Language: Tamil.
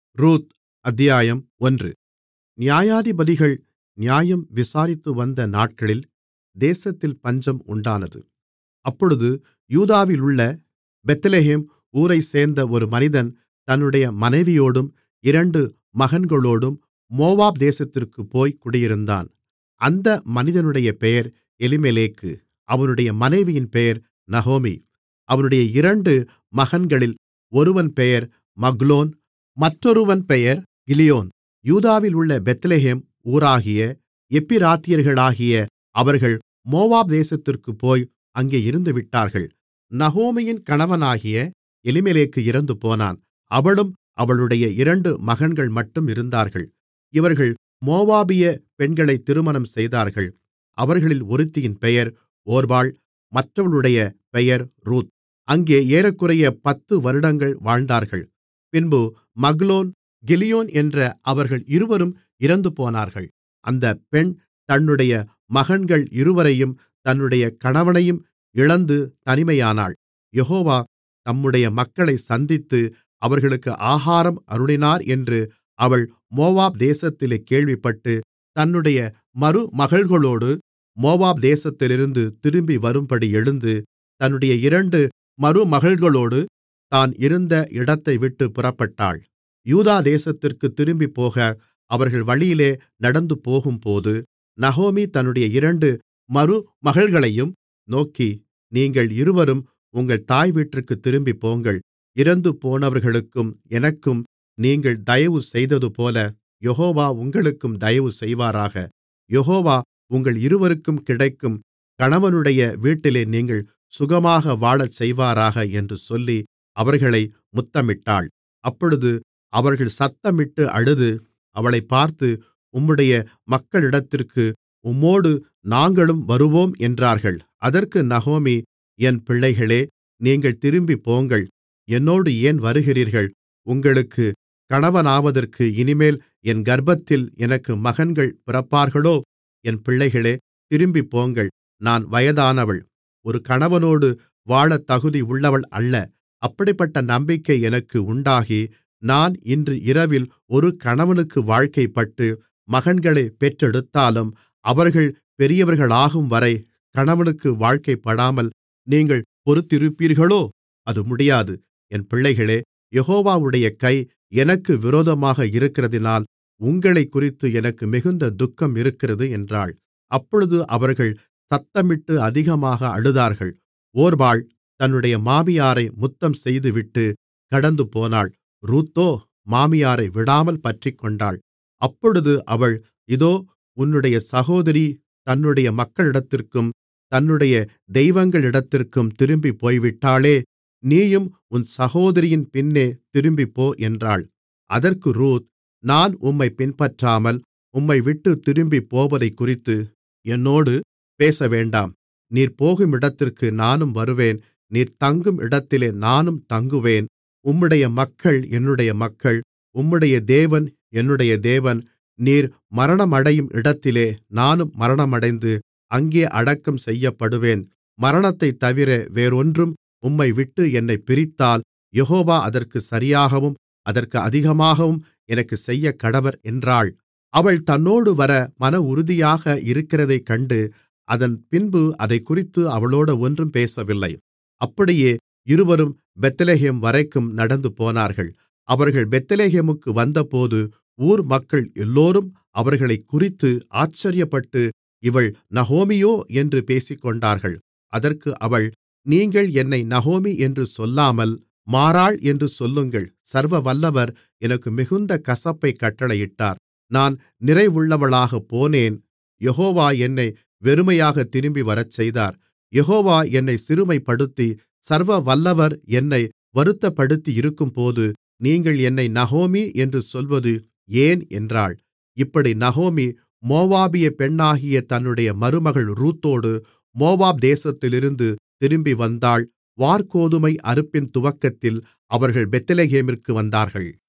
ரூத் அத்தியாயம் ஒன்று நியாயாதிபதிகள் நியாயம் விசாரித்துவந்த நாட்களில் தேசத்தில் பஞ்சம் உண்டானது அப்பொழுது யூதாவிலுள்ள பெத்லெகேம் ஊரைச்சேர்ந்த ஒரு மனிதன் தன்னுடைய மனைவியோடும் இரண்டு மகன்களோடும் மோவாப் தேசத்திற்குப் போய் குடியிருந்தான் அந்த மனிதனுடைய பெயர் எலிமெலேக்கு அவனுடைய மனைவியின் பெயர் நகோமி அவனுடைய இரண்டு மகன்களில் ஒருவன் பெயர் மக்லோன் மற்றொருவன் பெயர் கிலியோன் யூதாவிலுள்ள பெத்லெகேம் ஊராகிய எப்பிராத்தியர்களாகிய அவர்கள் மோவாப் தேசத்திற்குப் போய் அங்கே இருந்துவிட்டார்கள் நகோமியின் கணவனாகிய எலிமெலேக்கு இறந்துபோனான் அவளும் அவளுடைய இரண்டு மகன்கள் மட்டும் இருந்தார்கள் இவர்கள் மோவாபிய பெண்களைத் திருமணம் செய்தார்கள் அவர்களில் ஒருத்தியின் பெயர் ஒர்பாள் மற்றவளுடைய பெயர் ரூத் அங்கே ஏறக்குறைய பத்து வருடங்கள் வாழ்ந்தார்கள் பின்பு மக்லோன் கிலியோன் என்ற அவர்கள் இருவரும் இறந்துபோனார்கள் அந்தப் பெண் தன்னுடைய மகன்கள் இருவரையும் தன்னுடைய கணவனையும் இழந்து தனிமையானாள் யெகோவா தம்முடைய மக்களைச் சந்தித்து அவர்களுக்கு ஆகாரம் அருளினார் என்று அவள் மோவாப் தேசத்திலே கேள்விப்பட்டு தன்னுடைய மருமகள்களோடு மோவாப் தேசத்திலிருந்து திரும்பி வரும்படி எழுந்து தன்னுடைய இரண்டு மருமகள்களோடு தான் இருந்த இடத்தைவிட்டுப் புறப்பட்டாள் யூதா தேசத்திற்குத் திரும்பிப்போக அவர்கள் வழியிலே நடந்துபோகும்போது நகோமி தன்னுடைய இரண்டு மருமகள்களையும் நோக்கி நீங்கள் இருவரும் உங்கள் தாய்வீட்டிற்குத் திரும்பிப்போங்கள் இறந்துபோனவர்களுக்கும் எனக்கும் நீங்கள் தயவு செய்ததுபோல யெகோவா உங்களுக்கும் தயவு செய்வாராக யெகோவா உங்கள் இருவருக்கும் கிடைக்கும் கணவனுடைய வீட்டிலே நீங்கள் சுகமாக வாழச் செய்வாராக என்று சொல்லி அவர்களை முத்தமிட்டாள் அப்பொழுது அவர்கள் சத்தமிட்டு அழுது அவளைப் பார்த்து உம்முடைய மக்களிடத்திற்கு உம்மோடு நாங்களும் வருவோம் என்றார்கள் அதற்கு நகோமி என் பிள்ளைகளே நீங்கள் திரும்பிப்போங்கள் என்னோடு ஏன் வருகிறீர்கள் உங்களுக்கு கணவனாவதற்கு இனிமேல் என் கர்ப்பத்தில் எனக்கு மகன்கள் பிறப்பார்களோ என் பிள்ளைகளே திரும்பிப்போங்கள் நான் வயதானவள் ஒரு கணவனோடு வாழத் தகுதி உள்ளவள் அல்ல அப்படிப்பட்ட நம்பிக்கை எனக்கு உண்டாகி நான் இன்று இரவில் ஒரு கணவனுக்கு வாழ்க்கைப்பட்டு மகன்களைப் பெற்றெடுத்தாலும் அவர்கள் பெரியவர்களாகும்வரை கணவனுக்கு வாழ்க்கைப்படாமல் நீங்கள் பொறுத்திருப்பீர்களோ அது முடியாது என் பிள்ளைகளே யெகோவாவுடைய கை எனக்கு விரோதமாக இருக்கிறதினால் உங்களைக்குறித்து எனக்கு மிகுந்த துக்கம் இருக்கிறது என்றாள் அப்பொழுது அவர்கள் சத்தமிட்டு அதிகமாக அழுதார்கள் ஒர்பாள் தன்னுடைய மாமியாரை முத்தம் செய்துவிட்டு கடந்துபோனாள் ரூத்தோ மாமியாரை விடாமல் பற்றிக்கொண்டாள் அப்பொழுது அவள் இதோ உன்னுடைய சகோதரி தன்னுடைய மக்களிடத்திற்கும் தன்னுடைய தெய்வங்களிடத்திற்கும் திரும்பிப் போய்விட்டாளே நீயும் உன் சகோதரியின் பின்னே திரும்பிப்போ என்றாள் அதற்கு ரூத் நான் உம்மைப் பின்பற்றாமல் உம்மைவிட்டுத் திரும்பிப் போவதைக்குறித்து என்னோடு பேசவேண்டாம் நீர் போகுமிடத்திற்கு நானும் வருவேன் நீர் தங்கும் இடத்திலே நானும் தங்குவேன் உம்முடைய மக்கள் என்னுடைய மக்கள் உம்முடைய தேவன் என்னுடைய தேவன் நீர் மரணமடையும் இடத்திலே நானும் மரணமடைந்து அங்கே அடக்கம் செய்யப்படுவேன் மரணத்தைத் தவிர வேறொன்றும் உம்மைவிட்டு என்னைப் பிரித்தால் யெகோவா அதற்கு சரியாகவும் அதற்கு அதிகமாகவும் எனக்குச் செய்யக்கடவர் என்றாள் அவள் தன்னோடு வர மன உறுதியாக இருக்கிறதைக் கண்டு அதன் பின்பு அதைக்குறித்து அவளோடு ஒன்றும் பேசவில்லை அப்படியே இருவரும் பெத்லெகேம் வரைக்கும் நடந்து போனார்கள் அவர்கள் பெத்லெகேமுக்கு வந்தபோது ஊர் மக்கள் எல்லோரும் அவர்களைக் குறித்து ஆச்சரியப்பட்டு இவள் நகோமியோ என்று பேசிக்கொண்டார்கள் அதற்கு அவள் நீங்கள் என்னை நகோமி என்று சொல்லாமல் மாறாள் என்று சொல்லுங்கள் சர்வவல்லவர் எனக்கு மிகுந்த கசப்பைக் கட்டளையிட்டார் நான் நிறைவுள்ளவளாகப் போனேன் யெகோவா என்னை வெறுமையாகத் திரும்பி வரச்செய்தார் யெகோவா என்னைச் சிறுமைப்படுத்தி சர்வவல்லவர் என்னை வருத்தப்படுத்தியிருக்கும்போது நீங்கள் என்னை நகோமி என்று சொல்வது ஏன் என்றாள் இப்படி நகோமி மோவாபிய பெண்ணாகிய தன்னுடைய மருமகள் ரூத்தோடு மோவாப் தேசத்திலிருந்து திரும்பி வந்தாள் வாற்கோதுமை அறுப்பின் துவக்கத்தில் அவர்கள் பெத்லெகேமிற்கு வந்தார்கள்